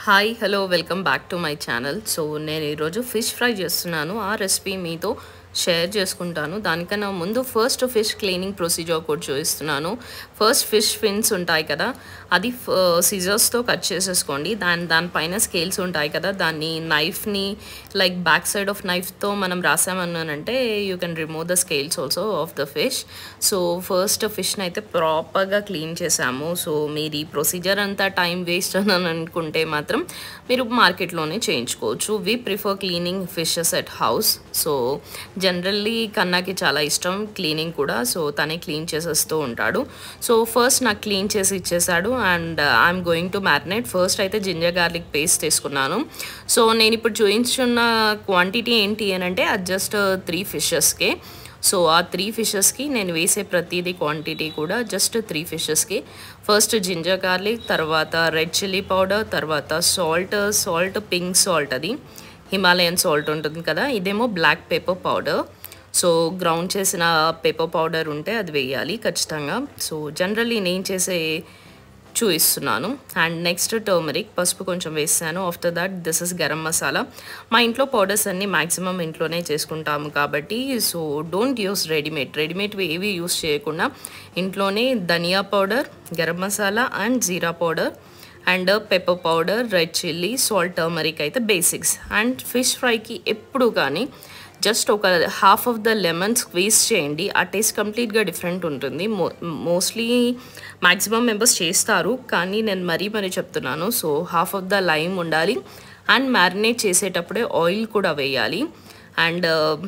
hi hello welcome back to my channel so నేను ఈరోజు fish fry చేస్తున్నాను ఆ రెసిపీ మీతో షేర్ చేసుకుంటాను దానికన్నా ముందు ఫస్ట్ ఫిష్ క్లీనింగ్ ప్రొసీజర్ కూడా చూపిస్తున్నాను ఫస్ట్ ఫిష్ ఫిన్స్ ఉంటాయి కదా అది సిజర్స్తో కట్ చేసేసుకోండి దాని దానిపైన స్కేల్స్ ఉంటాయి కదా దాన్ని నైఫ్ని లైక్ బ్యాక్ సైడ్ ఆఫ్ నైఫ్తో మనం రాసామన్నానంటే you can remove the scales also of the fish so first ఫిష్ని అయితే ప్రాపర్గా క్లీన్ చేసాము సో మీరు ఈ ప్రొసీజర్ అంతా టైం వేస్ట్ అని అనుకుంటే మాత్రం మీరు మార్కెట్లోనే చేయించుకోవచ్చు we prefer cleaning fishes at house so generally కన్నాకి చాలా ఇష్టం క్లీనింగ్ కూడా సో తనే క్లీన్ చేసేస్తూ ఉంటాడు సో ఫస్ట్ నాకు క్లీన్ చేసి ఇచ్చేసాడు and I'm going to marinate first అయితే జింజర్ గార్లిక్ పేస్ట్ తీసుకున్నాను సో నేను ఇప్పుడు చూపించున్న క్వాంటిటీ ఏంటి అని అంటే అది జస్ట్ త్రీ ఫిషెస్కే సో ఆ త్రీ ఫిషెస్కి నేను వేసే ప్రతిదీ క్వాంటిటీ కూడా జస్ట్ త్రీ ఫిషెస్కి ఫస్ట్ జింజర్ గార్లిక్ తర్వాత రెడ్ చిల్లీ పౌడర్ తర్వాత సాల్ట్ సాల్ట్ పింక్ సాల్ట్ అది హిమాలయన్ సాల్ట్ ఉంటుంది కదా ఇదేమో black pepper powder so ground చేసిన పేపర్ పౌడర్ ఉంటే అది వేయాలి ఖచ్చితంగా సో జనరల్లీ నేను చేసే చూపిస్తున్నాను అండ్ నెక్స్ట్ టర్మరిక్ పసుపు కొంచెం వేసాను after that this is garam masala మా ఇంట్లో పౌడర్స్ అన్నీ మ్యాక్సిమం ఇంట్లోనే చేసుకుంటాము కాబట్టి so don't use readymade readymade ఏవి యూస్ చేయకుండా ఇంట్లోనే dhania powder garam masala and jeera powder and pepper powder red chilli salt turmeric అయితే బేసిక్స్ అండ్ ఫిష్ ఫ్రైకి ఎప్పుడు కానీ జస్ట్ ఒక half of the lemon squeeze చేయండి ఆ టేస్ట్ కంప్లీట్గా డిఫరెంట్ ఉంటుంది మో మోస్ట్లీ మ్యాక్సిమం మెంబర్స్ చేస్తారు కానీ నేను మరీ మరీ చెప్తున్నాను so half of the lime ఉండాలి అండ్ మ్యారినేట్ చేసేటప్పుడే ఆయిల్ కూడా వేయాలి అండ్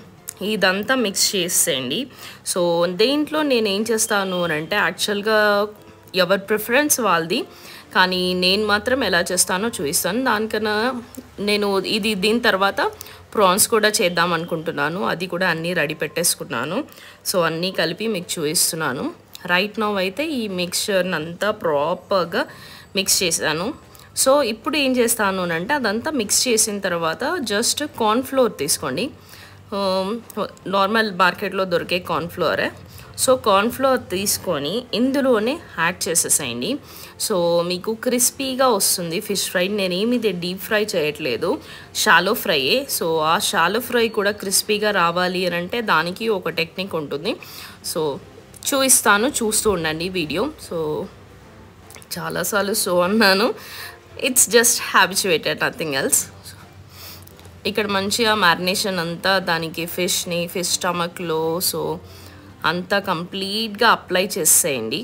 ఇదంతా మిక్స్ చేసేయండి సో దేంట్లో నేను ఏం చేస్తాను అని అంటే యాక్చువల్గా ఎవరి ప్రిఫరెన్స్ వాళ్ళది కానీ నేను మాత్రం ఎలా చేస్తానో చూపిస్తాను దానికన్నా నేను ఇది దీని తర్వాత ప్రాన్స్ కూడా చేద్దాం అనుకుంటున్నాను అది కూడా అన్నీ రెడీ పెట్టేసుకున్నాను సో అన్నీ కలిపి మీకు చూపిస్తున్నాను రైట్ నౌ అయితే ఈ మిక్చర్ని అంతా ప్రాపర్గా మిక్స్ చేశాను సో ఇప్పుడు ఏం చేస్తాను అంటే అదంతా మిక్స్ చేసిన తర్వాత జస్ట్ కార్న్ఫ్లోర్ తీసుకోండి నార్మల్ మార్కెట్లో దొరికే కార్న్ఫ్లోరే సో కార్న్ఫ్లోర్ తీసుకొని ఇందులోనే యాడ్ చేసేసేయండి సో మీకు క్రిస్పీగా వస్తుంది ఫిష్ ఫ్రై నేనేమి ఇది డీప్ ఫ్రై చేయట్లేదు షాలో ఫ్రైయే సో ఆ షాలో ఫ్రై కూడా క్రిస్పీగా రావాలి అని అంటే దానికి ఒక టెక్నిక్ ఉంటుంది సో చూపిస్తాను చూస్తూ ఉండండి వీడియో సో చాలాసార్లు సో అన్నాను it's just habituated nothing else ఇక్కడ మంచిగా మ్యారినేషన్ అంతా దానికి ఫిష్ని ఫిష్ స్టమక్లో సో అంతా కంప్లీట్గా అప్లై చేసేయండి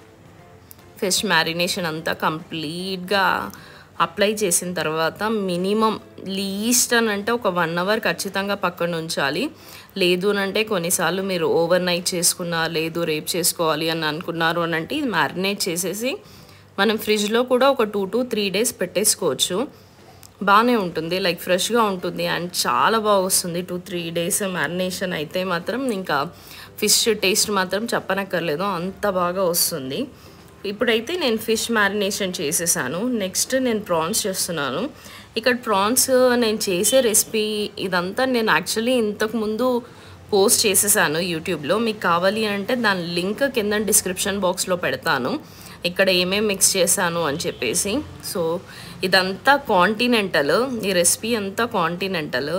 ఫిష్ మ్యారినేషన్ అంతా కంప్లీట్గా అప్లై చేసిన తర్వాత మినిమం లీస్ట్ అని అంటే ఒక వన్ అవర్ ఖచ్చితంగా పక్కన ఉంచాలి లేదు అని అంటే కొన్నిసార్లు మీరు ఓవర్ నైట్ చేసుకున్నా లేదు రేపు చేసుకోవాలి అని అనుకున్నారు అని అంటే ఇది మ్యారినేట్ చేసేసి మనం ఫ్రిడ్జ్లో కూడా ఒక టూ టు త్రీ డేస్ పెట్టేసుకోవచ్చు బాగానే ఉంటుంది లైక్ ఫ్రెష్గా ఉంటుంది అండ్ చాలా బాగా వస్తుంది టూ త్రీ డేస్ మ్యారినేషన్ అయితే మాత్రం ఇంకా ఫిష్ టేస్ట్ మాత్రం చెప్పనక్కర్లేదు అంత బాగా వస్తుంది ఇప్పుడైతే నేను ఫిష్ మ్యారినేషన్ చేసేసాను నెక్స్ట్ నేను ప్రాన్స్ చేస్తున్నాను ఇక్కడ ప్రాన్స్ నేను చేసే రెసిపీ ఇదంతా నేను యాక్చువల్లీ ఇంతకుముందు పోస్ట్ చేసేసాను యూట్యూబ్లో మీకు కావాలి అంటే దాని లింక్ కింద డిస్క్రిప్షన్ బాక్స్లో పెడతాను ఇక్కడ ఏమేమి మిక్స్ చేశాను అని చెప్పేసి సో ఇదంతా కాంటినెంటల్ ఈ రెసిపీ అంతా కాంటినెంటల్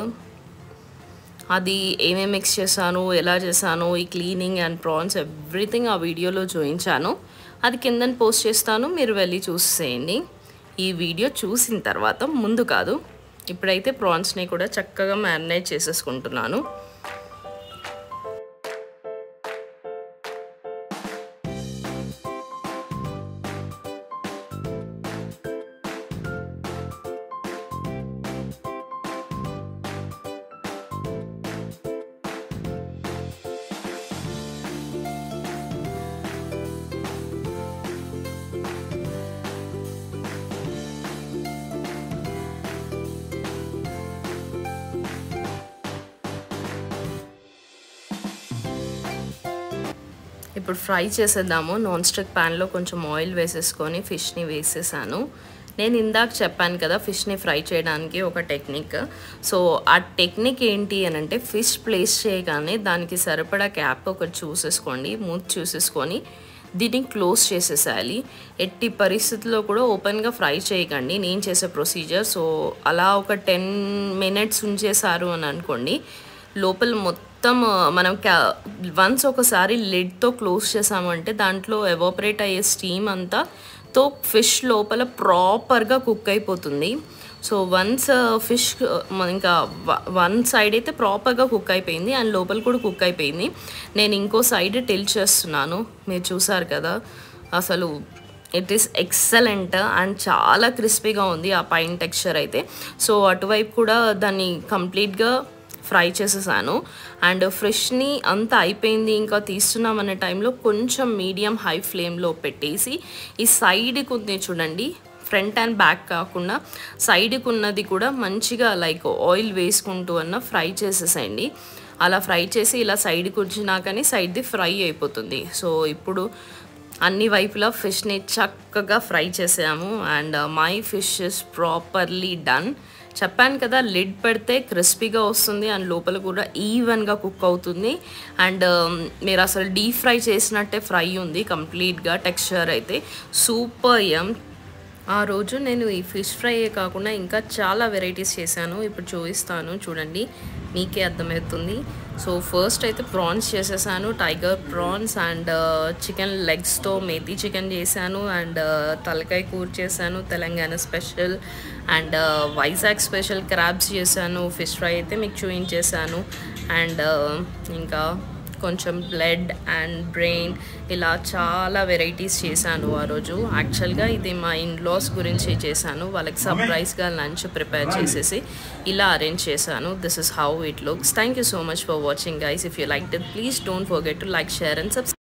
అది ఏమేమి మిక్స్ చేశాను ఎలా చేశాను ఈ క్లీనింగ్ అండ్ ప్రాన్స్ ఎవ్రీథింగ్ ఆ వీడియోలో చూపించాను అది కింద పోస్ట్ చేస్తాను మీరు వెళ్ళి చూసేయండి ఈ వీడియో చూసిన తర్వాత ముందు కాదు ఇప్పుడైతే ప్రాన్స్ని కూడా చక్కగా మ్యారినేట్ చేసేసుకుంటున్నాను ఇప్పుడు ఫ్రై చేసేద్దాము నాన్ స్టిక్ ప్యాన్లో కొంచెం ఆయిల్ వేసేసుకొని ఫిష్ని వేసేసాను నేను ఇందాక చెప్పాను కదా ఫిష్ని ఫ్రై చేయడానికి ఒక టెక్నిక్ సో ఆ టెక్నిక్ ఏంటి అని అంటే ఫిష్ ప్లేస్ చేయగానే దానికి సరిపడా క్యాప్ ఒకటి చూసేసుకోండి మూత్ చూసేసుకొని దీన్ని క్లోజ్ చేసేసేయాలి ఎట్టి పరిస్థితుల్లో కూడా ఓపెన్గా ఫ్రై చేయకండి నేను చేసే ప్రొసీజర్ సో అలా ఒక టెన్ మినిట్స్ ఉంచేసారు అని అనుకోండి లోపల మొత్తం మనం క్యా వన్స్ ఒకసారి లిడ్తో క్లోజ్ చేసామంటే దాంట్లో ఎవాపరేట్ అయ్యే స్టీమ్ అంతా తో ఫిష్ లోపల ప్రాపర్గా కుక్ అయిపోతుంది సో వన్స్ ఫిష్ ఇంకా వన్ సైడ్ అయితే ప్రాపర్గా కుక్ అయిపోయింది అండ్ లోపల కూడా కుక్ అయిపోయింది నేను ఇంకో సైడ్ టిల్ చేస్తున్నాను మీరు చూసారు కదా అసలు ఇట్ ఈస్ ఎక్సలెంట్ అండ్ చాలా క్రిస్పీగా ఉంది ఆ పైన టెక్స్చర్ అయితే సో అటువైపు కూడా దాన్ని కంప్లీట్గా ఫ్రై చేసేసాను అండ్ ఫ్రెష్ని అంతా అయిపోయింది ఇంకా తీస్తున్నామనే టైంలో కొంచెం మీడియం హై ఫ్లేమ్లో పెట్టేసి ఈ సైడ్కి ఉంది చూడండి ఫ్రంట్ అండ్ బ్యాక్ కాకుండా సైడ్కి ఉన్నది కూడా మంచిగా లైక్ ఆయిల్ వేసుకుంటూ అన్న ఫ్రై చేసేసేయండి అలా ఫ్రై చేసి ఇలా సైడ్కి వచ్చినాకని సైడ్ది ఫ్రై అయిపోతుంది సో ఇప్పుడు అన్ని వైపులా ఫిష్ని చక్కగా ఫ్రై చేసాము and my fish is properly done చెప్పాను కదా లిడ్ పెడితే క్రిస్పీగా వస్తుంది అండ్ లోపల కూడా ఈవెన్గా కుక్ అవుతుంది అండ్ మీరు అసలు డీప్ ఫ్రై చేసినట్టే ఫ్రై ఉంది కంప్లీట్గా టెక్స్చర్ అయితే సూపర్ యమ్ ఆ రోజు నేను ఈ ఫిష్ ఫ్రై కాకుండా ఇంకా చాలా వెరైటీస్ చేశాను ఇప్పుడు చూపిస్తాను చూడండి మీకే అర్థమవుతుంది సో ఫస్ట్ అయితే ప్రాన్స్ చేసేసాను టైగర్ ప్రాన్స్ అండ్ చికెన్ లెగ్స్తో మేతి చికెన్ చేశాను అండ్ తలకాయ కూర చేశాను Telangana special and Vizag special crabs చేశాను ఫిష్ ఫ్రై అయితే మీకు చూపించేశాను అండ్ ఇంకా కొంచెం బ్లడ్ అండ్ బ్రెయిన్ ఇలా చాలా వెరైటీస్ చేశాను ఆ రోజు యాక్చువల్గా ఇది మా ఇన్లాస్ గురించి చేశాను వాళ్ళకి సర్ప్రైజ్గా లంచ్ ప్రిపేర్ చేసేసి ఇలా అరేంజ్ చేశాను this is how it looks thank you so much for watching guys if you like it please don't forget to like share and subscribe